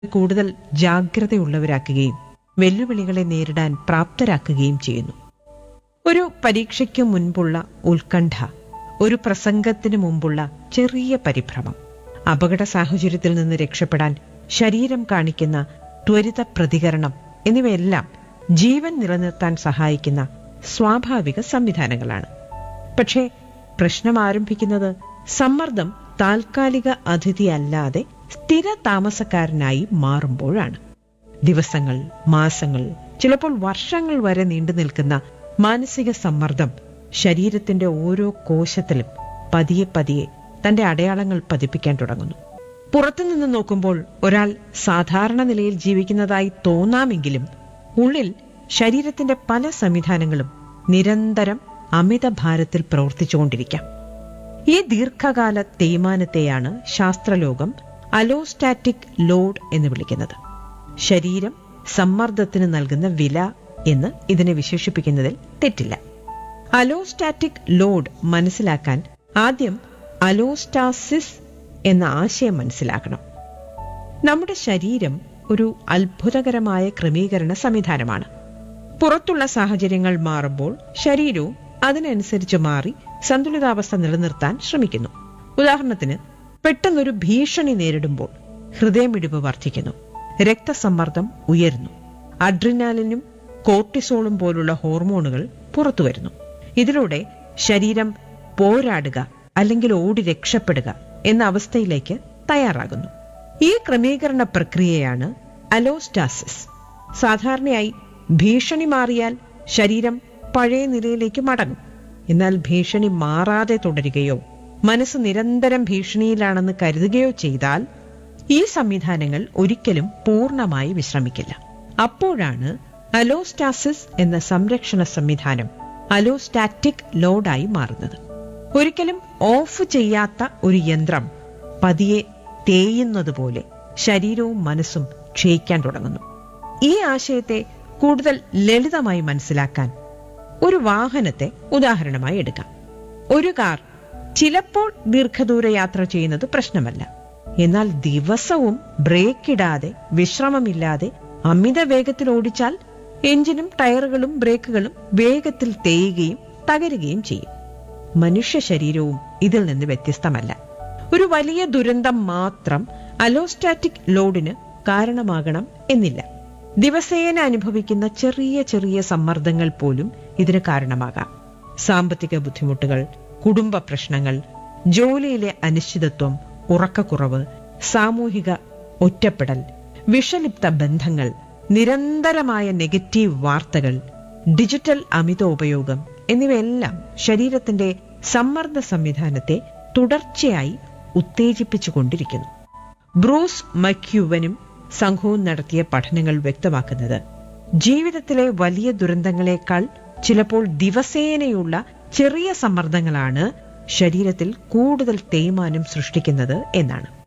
കൂടുതൽ ജാഗ്രതയുള്ളവരാക്കുകയും വെല്ലുവിളികളെ നേരിടാൻ പ്രാപ്തരാക്കുകയും ചെയ്യുന്നു ഒരു പരീക്ഷയ്ക്ക് മുൻപുള്ള ഉത്കണ്ഠ ഒരു പ്രസംഗത്തിന് മുമ്പുള്ള ചെറിയ പരിഭ്രമം അപകട സാഹചര്യത്തിൽ നിന്ന് രക്ഷപ്പെടാൻ ശരീരം കാണിക്കുന്ന ത്വരിത പ്രതികരണം എന്നിവയെല്ലാം ജീവൻ നിലനിർത്താൻ സഹായിക്കുന്ന സ്വാഭാവിക സംവിധാനങ്ങളാണ് പക്ഷേ പ്രശ്നം ആരംഭിക്കുന്നത് സമ്മർദ്ദം താൽക്കാലിക അതിഥിയല്ലാതെ സ്ഥിര താമസക്കാരനായി മാറുമ്പോഴാണ് ദിവസങ്ങൾ മാസങ്ങൾ ചിലപ്പോൾ വർഷങ്ങൾ വരെ നീണ്ടു നിൽക്കുന്ന മാനസിക സമ്മർദ്ദം ശരീരത്തിന്റെ ഓരോ കോശത്തിലും പതിയെ പതിയെ തന്റെ അടയാളങ്ങൾ പതിപ്പിക്കാൻ തുടങ്ങുന്നു പുറത്തുനിന്ന് നോക്കുമ്പോൾ ഒരാൾ സാധാരണ നിലയിൽ ജീവിക്കുന്നതായി തോന്നാമെങ്കിലും ഉള്ളിൽ ശരീരത്തിന്റെ പല സംവിധാനങ്ങളും നിരന്തരം അമിത ഭാരത്തിൽ പ്രവർത്തിച്ചുകൊണ്ടിരിക്കാം ഈ ദീർഘകാല തേയ്മാനത്തെയാണ് ശാസ്ത്രലോകം അലോസ്റ്റാറ്റിക് ലോഡ് എന്ന് വിളിക്കുന്നത് ശരീരം സമ്മർദ്ദത്തിന് നൽകുന്ന വില എന്ന് ഇതിനെ വിശേഷിപ്പിക്കുന്നതിൽ തെറ്റില്ല അലോസ്റ്റാറ്റിക് ലോഡ് മനസ്സിലാക്കാൻ ആദ്യം അലോസ്റ്റാസിസ് എന്ന ആശയം മനസ്സിലാക്കണം നമ്മുടെ ശരീരം ഒരു അത്ഭുതകരമായ ക്രമീകരണ സംവിധാനമാണ് പുറത്തുള്ള സാഹചര്യങ്ങൾ മാറുമ്പോൾ ശരീരവും അതിനനുസരിച്ച് മാറി സന്തുലിതാവസ്ഥ നിലനിർത്താൻ ശ്രമിക്കുന്നു ഉദാഹരണത്തിന് പെട്ടെന്നൊരു ഭീഷണി നേരിടുമ്പോൾ ഹൃദയമിടിപ്പ് വർദ്ധിക്കുന്നു രക്തസമ്മർദ്ദം ഉയരുന്നു അഡ്രിനാലിനും കോർട്ടിസോളും പോലുള്ള ഹോർമോണുകൾ പുറത്തുവരുന്നു ഇതിലൂടെ ശരീരം പോരാടുക അല്ലെങ്കിൽ ഓടി രക്ഷപ്പെടുക എന്ന അവസ്ഥയിലേക്ക് തയ്യാറാകുന്നു ഈ ക്രമീകരണ പ്രക്രിയയാണ് അലോസ്റ്റാസിസ് സാധാരണയായി ഭീഷണി മാറിയാൽ ശരീരം പഴയ നിലയിലേക്ക് മടങ്ങും എന്നാൽ ഭീഷണി മാറാതെ തുടരുകയോ മനസ്സ് നിരന്തരം ഭീഷണിയിലാണെന്ന് കരുതുകയോ ചെയ്താൽ ഈ സംവിധാനങ്ങൾ ഒരിക്കലും പൂർണ്ണമായി വിശ്രമിക്കില്ല അപ്പോഴാണ് അലോസ്റ്റാസിസ് എന്ന സംരക്ഷണ സംവിധാനം അലോസ്റ്റാറ്റിക് ലോഡായി മാറുന്നത് ഒരിക്കലും ഓഫ് ചെയ്യാത്ത ഒരു യന്ത്രം പതിയെ തേയുന്നതുപോലെ ശരീരവും മനസ്സും ക്ഷയിക്കാൻ തുടങ്ങുന്നു ഈ ആശയത്തെ കൂടുതൽ ലളിതമായി മനസ്സിലാക്കാൻ ഒരു വാഹനത്തെ ഉദാഹരണമായി എടുക്കാം ഒരു കാർ ചിലപ്പോൾ ദീർഘദൂര യാത്ര ചെയ്യുന്നത് പ്രശ്നമല്ല എന്നാൽ ദിവസവും ബ്രേക്ക് ഇടാതെ വിശ്രമമില്ലാതെ അമിത വേഗത്തിൽ ഓടിച്ചാൽ എഞ്ചിനും ടയറുകളും ബ്രേക്കുകളും വേഗത്തിൽ തേയുകയും തകരുകയും ചെയ്യും മനുഷ്യ ശരീരവും ഇതിൽ നിന്ന് വ്യത്യസ്തമല്ല ഒരു വലിയ ദുരന്തം മാത്രം അലോസ്റ്റാറ്റിക് ലോഡിന് കാരണമാകണം എന്നില്ല ദിവസേന അനുഭവിക്കുന്ന ചെറിയ ചെറിയ സമ്മർദ്ദങ്ങൾ പോലും ഇതിന് കാരണമാകാം സാമ്പത്തിക ബുദ്ധിമുട്ടുകൾ കുടുംബ പ്രശ്നങ്ങൾ ജോലിയിലെ അനിശ്ചിതത്വം ഉറക്കക്കുറവ് സാമൂഹിക ഒറ്റപ്പെടൽ വിഷലിപ്ത ബന്ധങ്ങൾ നിരന്തരമായ നെഗറ്റീവ് വാർത്തകൾ ഡിജിറ്റൽ അമിത ഉപയോഗം എന്നിവയെല്ലാം ശരീരത്തിന്റെ സമ്മർദ്ദ സംവിധാനത്തെ തുടർച്ചയായി ഉത്തേജിപ്പിച്ചുകൊണ്ടിരിക്കുന്നു ബ്രൂസ് മക്യൂവനും സംഘവും നടത്തിയ പഠനങ്ങൾ വ്യക്തമാക്കുന്നത് ജീവിതത്തിലെ വലിയ ദുരന്തങ്ങളെക്കാൾ ചിലപ്പോൾ ദിവസേനയുള്ള ചെറിയ സമ്മർദ്ദങ്ങളാണ് ശരീരത്തിൽ കൂടുതൽ തേയ്മാനം സൃഷ്ടിക്കുന്നത് എന്നാണ്